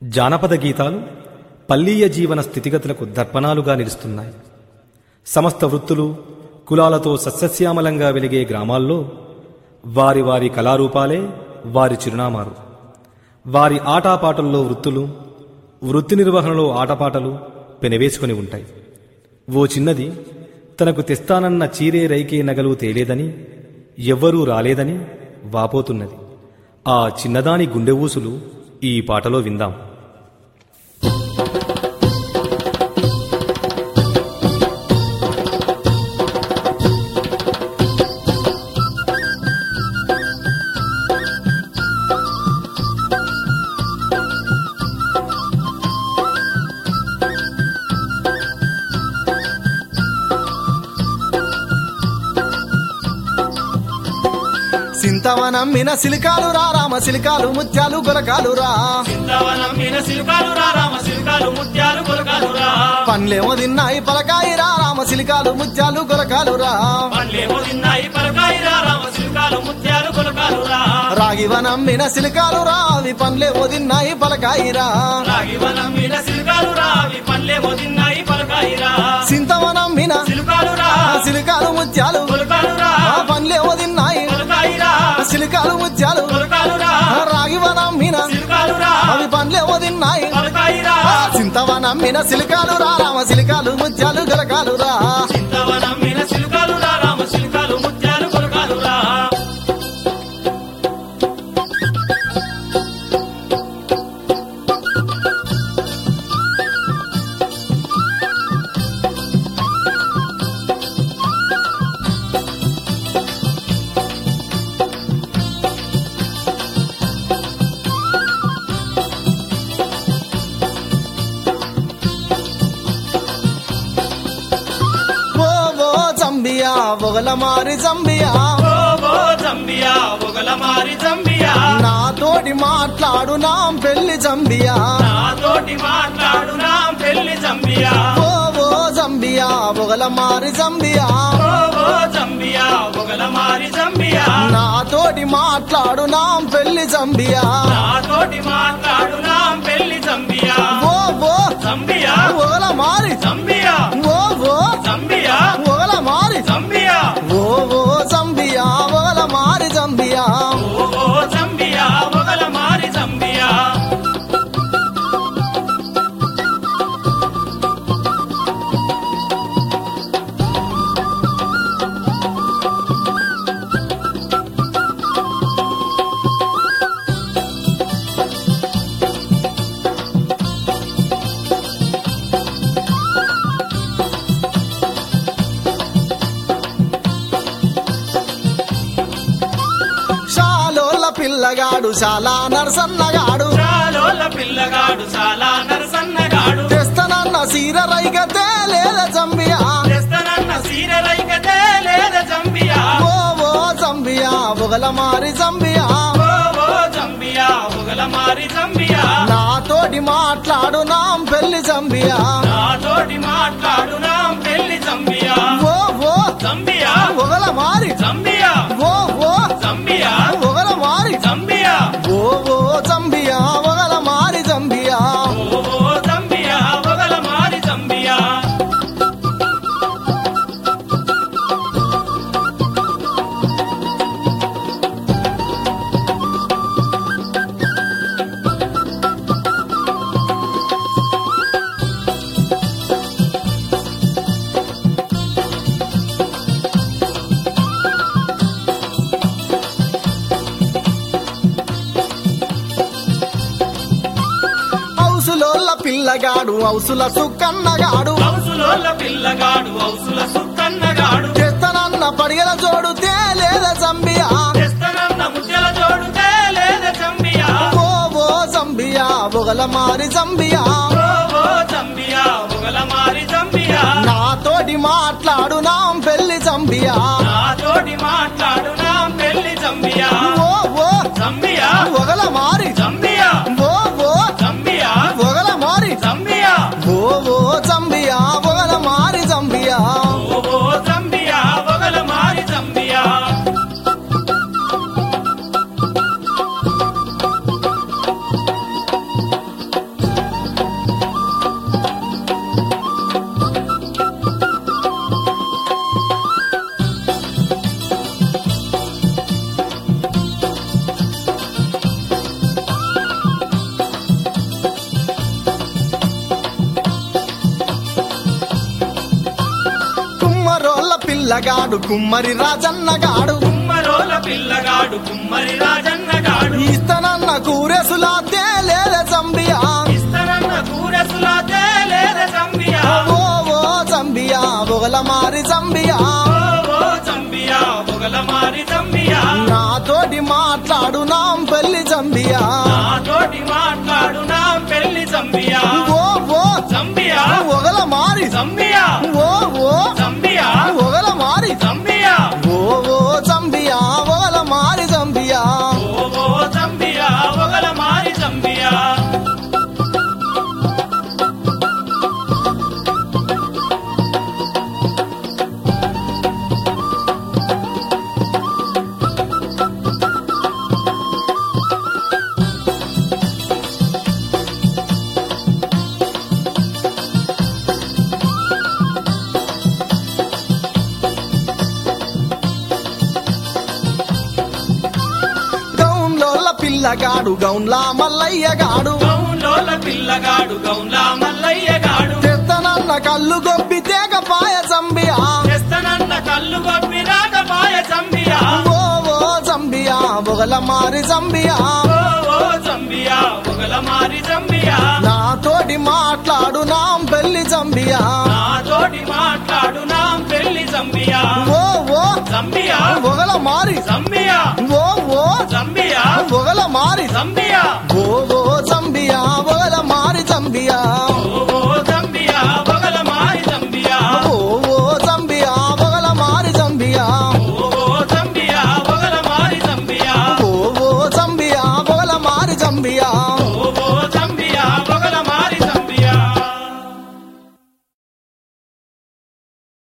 జానపద గీతాలు పల్లీయ జీవన స్థితిగతులకు దర్పణాలుగా నిలుస్తున్నాయి సమస్త వృత్తులు కులాలతో సస్యశ్యామలంగా వెలిగే గ్రామాల్లో వారి వారి కళారూపాలే వారి చిరునామాలు వారి ఆటాపాటల్లో వృత్తులు వృత్తి నిర్వహణలో ఆటపాటలు పెనవేసుకొని ఉంటాయి ఓ చిన్నది తనకు తెస్తానన్న చీరే రైకే నగలు తేలేదని ఎవ్వరూ రాలేదని వాపోతున్నది ఆ చిన్నదాని గుండె ఊసులు ఈ పాటలో విందాం సింతవనమ్మిన సిలికాలు రా రామ సిలికాలు ముత్యాలు గొలకాలు రా చింతవనం మీన సిలుకాలు రా రామ సిలుకాలు ముత్యాలు కొలకాలు రా పండ్లేమో తిన్నాయి పలకాయి రా రామ సిలికాలు ముత్యాలు గొలకాలు రా పండ్లేమో తిన్నాయి పలకాయి రా రామ సిలుకాలు ముత్యాలు కొలకాలు రా రాగివనమ్మిన సిలికాలు రా అవి పండ్లేమో తిన్నాయి పలకాయి రా రాగివనం మీన సిలుకాలు రా అవి పండ్లేమో తిన్నాయి పలకాయి రా సింతవనమ్మిన సిలుకాలు రా సిలికాలు ముత్యాలు కొలకాలు రా ఆ పండ్లేమో తిన్నాయి పలకాయి రా సిలికాలు ముత్యాలు కొలకాలు రా రాగివనమ్మిన సిలుకాలు రా అవి పండ్లేమో తిన్నాయి పలకాయి రా సింతవనమ్మిన సిలికాలు రా రామ సిలికాలు ముత్యాలు గొలకాలు రా చింతవనం మీన సిలుకాలు రా రామ సిలుకాలు ముత్యాలు కొలకాలు రా ఓ ఓ జంబియా ఒగల మారి జంబియా ఓ ఓ జంబియా ఒగల మారి జంబియా నాతోటి మాట్లాడు నా పెళ్లి జంబియా నాతోటి మాట్లాడు నా పెళ్లి జంబియా ఓ ఓ జంబియా ఒగల మారి జంబియా ఓ ఓ జంబియా ఒగల మారి జంబియా నాతోటి మాట్లాడు నా పెళ్లి జంబియా నాతోటి మాట్లాడు నా పెళ్లి జంబియా ఓ ఓ జంబియా ఒగల మారి జంబియా ఓ ఓ జంబియా ఒగల మారి జంబియా ఓ ఓ జంబియా ఒగల మారి జంబియా ఓ ఓ జంబియా ఒగల మారి జంబియా షాలోల పిల్లగాడు చాలా నరసన్నగాడు చాలోల పిల్లగాడు చాలా నరసన్నగాడు తెస్తనన్న సీర రైగతే లేద జంబియా తెస్తనన్న సీర రైకతే లేద జంబియా ఓ ఓ జంబియా ఒగల మారి జంబియా ఓ ఓ జంబియా ఒగల మారి జంబియా నాతోటి మాట్లాడు నా పెళ్లి జంబియా నాతోటి మాట్లాడు నా పెళ్లి జంబియా ఓ ఓ జంబియా ఒగల మారి జంబియా ఓ ఓ జంబియా ఒగల మారి జంబియా ఓ ఓ జంబియా ఒగల మారి జంబియా ఓ ఓ జంబియా ఒగల మారి జంబియా హౌసులోళ్ళ పిల్లగాడు హౌసుల సుక్కన్నగాడు ఔసులోళ్ళ పిల్లగాడు ఔసుల సుక్కన్నగాడు తెస్తనన్న పడిగల జోడు తేలేద జంబియా తెస్తనన్న ముత్యాల జోడుతే లేద జంబియా ఓ ఓ జంబియా ఒగల మారి జంబియా ఓ ఓ జంబియా ఒగల మారి జంబియా నాతోటి మాట్లాడు నా పెళ్లి జంబియా నాతోటి మాట్లాడు నా పెళ్లి జంబియా ఓ ఓ జంబియా ఒగల మారి జంబియా ఓ ఓ జంబియా ఒగల మారి జంబియా ఓ ఓ జంబియా ఒగల మారి జంబియా ఓ ఓ జంబియా ఒగల మారి జంబియా పిల్లగాడు కుమ్మరి రాజన్నగాడు కుమ్మరోల పిల్లగాడు కుమ్మరి రాజన్నగాడు ఇస్తనన్న కూరెసులా తేలేద చంబియా ఇస్తనన్న కూరసులా తేలేద చంబియా ఓ ఓ చంబియా బొగల మారి చంబియా ఓ ఓ చంబియా బొగల మారి చంబియా నాతోటి మాట్లాడు నాం పెళ్లి చంబియా నాతోటి మాట్లాడు నా పెళ్లి చంబియా ఓ ఓ చంబియా ఒగల మారి చంబియా ఓ ఓ చంబియా ఒగల మారి చంబియా ఓ ఓ చంబియా ఒగల మారి చంబియా ఓ ఓ చంబియా బొగల మారి చంబియా గౌన్లోల పిల్లగాడు గౌన్లా మల్లయ్యగాడు గౌన్లోల పిల్లగాడు గౌన్లా మల్లయ్యగాడు తెత్తనన్న కళ్ళు గొప్పి తేగ పాయ చంబియా చేస్తనన్న కళ్ళు గొప్పి రాకపాయ చంబియా ఓ ఓ చంబియా బొగల మారి చంబియా ఓ ఓ చంబియా బొగల మారి చంబియా నాతోటి మాట్లాడు నాం పెళ్లి చంబియా నాతోటి మాట్లాడు నా పెళ్లి చంబియా ఓ ఓ చంబియా బొగల మారి చంబియా ఓ ఓ చంబియా బొగల మారి చంబియా ఓ ఓ